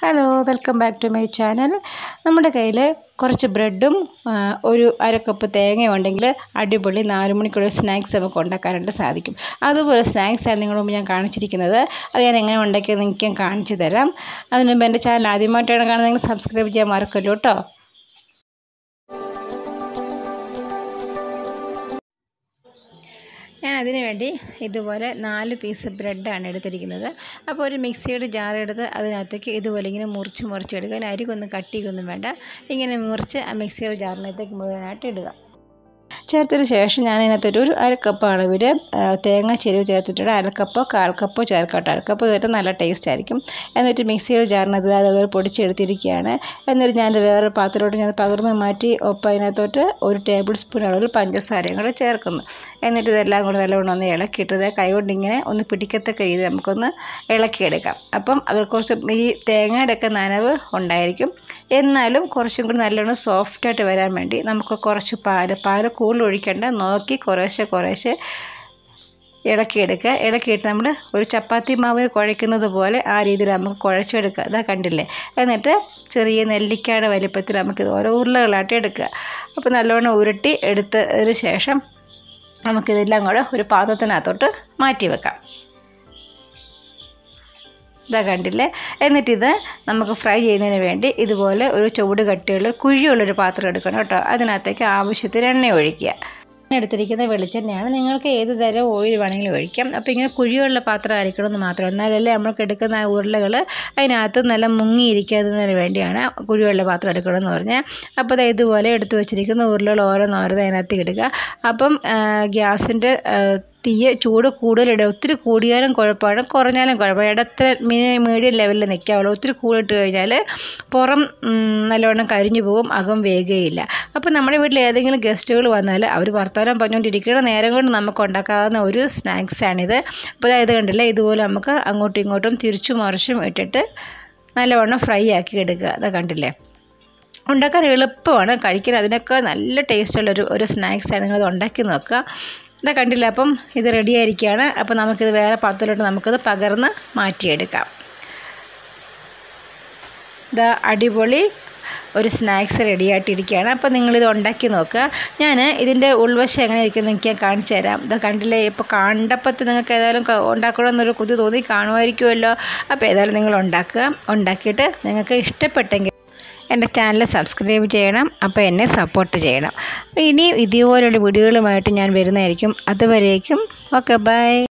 hello welcome back to my channel നമ്മുടെ കയ്യിൽ കുറച്ച് ബ്രെഡും ആ, ഒരു അര കപ്പ് തേങ്ങയും ഉണ്ടെങ്കിൽ അടിപൊളി നാല് മണിക്കുള്ള സ്നാക്സ് നമുക്ക് ഉണ്ടാക്കാനായിട്ട് സാധിക്കും അതുപോലെ സ്നാക്സ് ആണ് നിങ്ങളുടെ മുമ്പ് ഞാൻ കാണിച്ചിരിക്കുന്നത് അത് ഞാൻ എങ്ങനെ ഉണ്ടാക്കിയത് നിങ്ങൾക്ക് ഞാൻ കാണിച്ചു തരാം അതിന് മുമ്പ് എൻ്റെ ചാനൽ ആദ്യമായിട്ടാണ് കാണുന്നതെങ്കിൽ സബ്സ്ക്രൈബ് ചെയ്യാൻ മറക്കല്ലോ കേട്ടോ ഞാൻ അതിന് വേണ്ടി ഇതുപോലെ നാല് പീസ് ബ്രെഡാണ് എടുത്തിരിക്കുന്നത് അപ്പോൾ ഒരു മിക്സിയുടെ ജാർ എടുത്ത് അതിനകത്തേക്ക് ഇതുപോലെ ഇങ്ങനെ മുറിച്ച് മുറിച്ചെടുക്കുക അതിന് അരികൊന്നും കട്ടിയൊന്നും വേണ്ട ഇങ്ങനെ മുറിച്ച് ആ മിക്സിയുടെ ജാറിനകത്തേക്ക് മുഴുവനായിട്ട് ഇടുക ചേർത്തതിന് ശേഷം ഞാൻ അതിനകത്തൊരു ഒരു അരക്കപ്പ് അളവിൽ തേങ്ങ ചെരുവ് ചേർത്തിട്ടുണ്ട് അരക്കപ്പോ കാൽ കപ്പോ ചേർക്കട്ടെ അരക്കപ്പ് ചേർത്ത് നല്ല ടേസ്റ്റ് ആയിരിക്കും എന്നിട്ട് മിക്സിയുടെ ജാറിനകത്ത് അതുപോലെ പൊടിച്ചെടുത്തിരിക്കുകയാണ് എന്നിട്ട് ഞാൻ വേറൊരു പാത്രത്തിലോട്ട് ഞാൻ പകർന്ന് മാറ്റി ഒപ്പം അതിനകത്തോട്ട് ഒരു ടേബിൾ സ്പൂൺ അളവിൽ പഞ്ചസാരയും കൂടെ ചേർക്കുന്നു എന്നിട്ട് ഇതെല്ലാം കൂടെ നല്ലവണ്ണം ഒന്ന് ഇളക്കിയിട്ട് ഇത് കൈകൊണ്ട് ഇങ്ങനെ ഒന്ന് പിടിക്കത്തക്ക രീതിയിൽ നമുക്കൊന്ന് ഇളക്കിയെടുക്കാം അപ്പം അത് കുറച്ച് ഈ തേങ്ങയുടെ ഒക്കെ നനവ് ഉണ്ടായിരിക്കും എന്നാലും കുറച്ചും കൂടി നല്ലോണം സോഫ്റ്റായിട്ട് വരാൻ വേണ്ടി നമുക്ക് കുറച്ച് പാല് പാല് കൂടുതൽ ഒഴിക്കേണ്ട നോക്കി കുറേശ്ശെ കുറേശ്ശെ ഇളക്കിയെടുക്കുക ഇളക്കിയിട്ട് നമ്മൾ ഒരു ചപ്പാത്തി മാവിന് കുഴയ്ക്കുന്നത് പോലെ ആ രീതിയിൽ നമുക്ക് കുഴച്ചെടുക്കുക അതാ കണ്ടില്ലേ എന്നിട്ട് ചെറിയ നെല്ലിക്കയുടെ വലിപ്പത്തിൽ നമുക്കിത് ഓരോ ഉരുളകളായിട്ട് എടുക്കുക അപ്പോൾ നല്ലോണം ഉരുട്ടി എടുത്തതിന് ശേഷം നമുക്കിതെല്ലാം കൂടെ ഒരു പാത്രത്തിനകത്തോട്ട് മാറ്റി വെക്കാം ഇതാ കണ്ടില്ലേ എന്നിട്ടിത് നമുക്ക് ഫ്രൈ ചെയ്യുന്നതിന് വേണ്ടി ഇതുപോലെ ഒരു ചുവട് കട്ടിയുള്ള കുഴിയുള്ളൊരു പാത്രം എടുക്കണം കേട്ടോ അതിനകത്തേക്ക് ആവശ്യത്തിന് എണ്ണ ഒഴിക്കുക ഞാൻ എടുത്തിരിക്കുന്ന വെളിച്ചെണ്ണയാണ് നിങ്ങൾക്ക് ഏത് തരം ഓയിൽ വേണമെങ്കിലും ഒഴിക്കാം അപ്പോൾ ഇങ്ങനെ കുഴിയുള്ള പാത്രം ആയിരിക്കണം എന്ന് മാത്രം എന്നാലല്ലേ നമ്മൾക്ക് എടുക്കുന്ന ആ ഉരുളകൾ അതിനകത്ത് നല്ല മുങ്ങിയിരിക്കുന്നതിന് വേണ്ടിയാണ് കുഴിയുള്ള പാത്രം എടുക്കണമെന്ന് പറഞ്ഞാൽ അപ്പോൾ ദാ ഇതുപോലെ എടുത്തു വെച്ചിരിക്കുന്ന ഉരുളകൾ ഓരോന്നോരോന്ന് അതിനകത്ത് ഇടുക അപ്പം ഗ്യാസിൻ്റെ തീയ ചൂട് കൂടുതലിടുക ഒത്തിരി കൂടിയാലും കുഴപ്പമാണ് കുറഞ്ഞാലും കുഴപ്പമാണ് ഇടത്ര മീഡിയം ലെവലിൽ നിൽക്കാവുള്ളൂ ഒത്തിരി കൂടിട്ട് കഴിഞ്ഞാൽ പുറം നല്ലവണ്ണം കരിഞ്ഞു പോകും അകം വേകുകയില്ല അപ്പോൾ നമ്മുടെ വീട്ടിൽ ഏതെങ്കിലും ഗസ്റ്റുകൾ വന്നാൽ അവർ വർത്തമാനം പറഞ്ഞുകൊണ്ടിരിക്കുന്ന നേരം കൊണ്ട് നമുക്ക് ഉണ്ടാക്കാവുന്ന ഒരു സ്നാക്സാണിത് അപ്പോൾ അതായത് കണ്ടില്ലേ ഇതുപോലെ നമുക്ക് അങ്ങോട്ടും ഇങ്ങോട്ടും തിരിച്ചും മറിച്ചും ഇട്ടിട്ട് നല്ലവണ്ണം ഫ്രൈ ആക്കി എടുക്കുക അതാ കണ്ടില്ലേ ഉണ്ടാക്കാൻ എളുപ്പമാണ് കഴിക്കാൻ അതിനൊക്കെ നല്ല ടേസ്റ്റുള്ളൊരു ഒരു സ്നാക്സാണ് നിങ്ങളത് ഉണ്ടാക്കി നോക്കുക ഇതാ കണ്ടില്ല അപ്പം ഇത് റെഡി ആയിരിക്കുകയാണ് അപ്പോൾ നമുക്കിത് വേറെ പാത്രത്തിലോട്ട് നമുക്കത് പകർന്ന് മാറ്റിയെടുക്കാം ഇതാ അടിപൊളി ഒരു സ്നാക്സ് റെഡി ആയിട്ടിരിക്കുകയാണ് അപ്പോൾ നിങ്ങളിത് ഉണ്ടാക്കി നോക്കുക ഞാൻ ഇതിൻ്റെ ഉൾവശം എങ്ങനെ ഇരിക്കുന്നത് എനിക്ക് ഞാൻ കാണിച്ചു തരാം ഇതാ കണ്ടില്ലേ ഇപ്പോൾ കണ്ടപ്പോൾ നിങ്ങൾക്ക് ഏതായാലും ഉണ്ടാക്കണമെന്നൊരു കൊതി തോന്നി കാണുമായിരിക്കുമല്ലോ അപ്പോൾ ഏതായാലും നിങ്ങൾ ഉണ്ടാക്കുക ഉണ്ടാക്കിയിട്ട് നിങ്ങൾക്ക് ഇഷ്ടപ്പെട്ടെങ്കിൽ എൻ്റെ ചാനൽ സബ്സ്ക്രൈബ് ചെയ്യണം അപ്പോൾ എന്നെ സപ്പോർട്ട് ചെയ്യണം ഇനി ഇതുപോലുള്ള വീഡിയോകളുമായിട്ട് ഞാൻ വരുന്നതായിരിക്കും അതുവരേക്കും ഓക്കെ ബൈ